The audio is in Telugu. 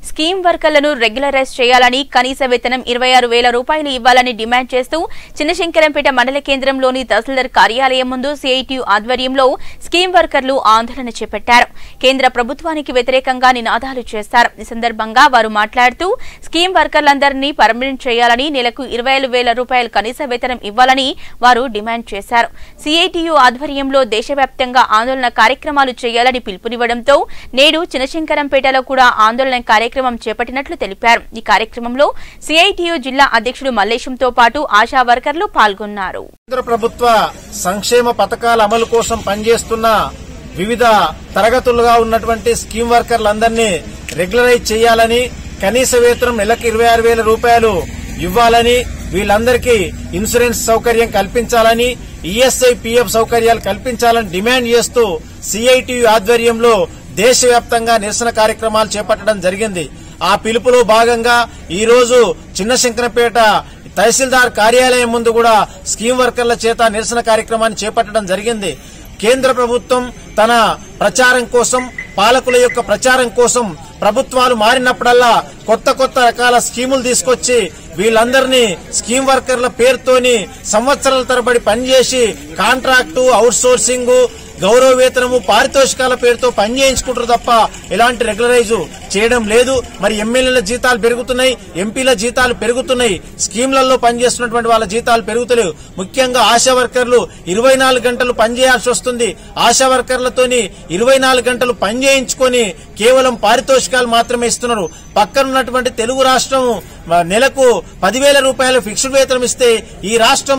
స్కీమ్ వర్కర్లను రెగ్యులరైజ్ చేయాలని కనీస వేతనం ఇరవై ఆరు వేల రూపాయలు ఇవ్వాలని డిమాండ్ చేస్తూ చిన్నశంకరంపేట మండల కేంద్రంలోని తహసీల్దార్ కార్యాలయం ముందు సిఐటియు ఆధ్వర్యంలో స్కీమ్ వర్కర్లు ఆందోళన చేపట్టారు కేంద్ర ప్రభుత్వానికి వ్యతిరేకంగా నినాదాలు చేశారు ఈ సందర్భంగా వారు మాట్లాడుతూ స్కీమ్ వర్కర్లందరినీ పర్మనెంట్ చేయాలని నెలకు ఇరవై వేల రూపాయలు కనీస వేతనం ఇవ్వాలని వారు డిమాండ్ చేశారు సిఐటియు ఆధ్వర్యంలో దేశవ్యాప్తంగా ఆందోళన కార్యక్రమాలు చేయాలని పిలుపునివ్వడంతో నేడు చినశంకరంపేటలో కూడా ఆందోళన కార్యక్రమం చేపట్టినట్లు తెలిపారు ఈ కార్యక్రమంలో సిఐటియు జిల్లా అధ్యక్షుడు మల్లేశంతో పాటు ఆశా వర్కర్లు పాల్గొన్నారు కేంద్ర ప్రభుత్వ సంక్షేమ పథకాల అమలు కోసం పనిచేస్తున్న వివిధ తరగతులుగా ఉన్నటువంటి స్కీమ్ వర్కర్లందరినీ రెగ్యులరైజ్ చేయాలని కనీస వేతనం నెలకు ఇరవై ఆరు వేల రూపాయలు ఇవ్వాలని వీళ్ళందరికీ ఇన్సూరెన్స్ సౌకర్యం కల్పించాలని ఈఎస్ఐ పిఎఫ్ సౌకర్యాలు కల్పించాలని డిమాండ్ చేస్తూ సిఐటియు ఆధ్వర్యంలో దేశవ్యాప్తంగా నిరసన కార్యక్రమాలు చేపట్టడం జరిగింది ఆ పిలుపులో భాగంగా ఈ రోజు చిన్నశంకరపేట తహసీల్దార్ కార్యాలయం ముందు కూడా స్కీమ్ వర్కర్ల చేత నిరసన కార్యక్రమాన్ని చేపట్టడం జరిగింది కేంద్ర ప్రభుత్వం తన ప్రచారం కోసం పాలకుల యొక్క ప్రచారం కోసం ప్రభుత్వాలు మారినప్పుడల్లా కొత్త కొత్త రకాల స్కీములు తీసుకొచ్చి వీళ్ళందరినీ స్కీమ్ వర్కర్ల పేరుతోని సంవత్సరాల తరబడి పనిచేసి కాంట్రాక్టు అవుట్ సోర్సింగ్ గౌరవ వేతనము పారితోషికాల పేరుతో పని చేయించుకుంటారు తప్ప ఎలాంటి రెగ్యులరైజ్ చేయడం లేదు మరి ఎమ్మెల్యేల జీతాలు పెరుగుతున్నాయి ఎంపీల జీతాలు పెరుగుతున్నాయి స్కీమ్లలో పనిచేస్తున్నటువంటి వాళ్ళ జీతాలు పెరుగుతలేవు ముఖ్యంగా ఆశా వర్కర్లు ఇరవై నాలుగు గంటలు పనిచేయాల్సి వస్తుంది ఆశా వర్కర్లతోని ఇరవై నాలుగు గంటలు పని చేయించుకొని కేవలం పారితోషికాలు మాత్రమే ఇస్తున్నారు పక్కనున్నటువంటి తెలుగు రాష్ట్రం నెలకు పదివేల రూపాయలు ఫిక్స్డ్ వేతనం ఇస్తే ఈ రాష్ట్రం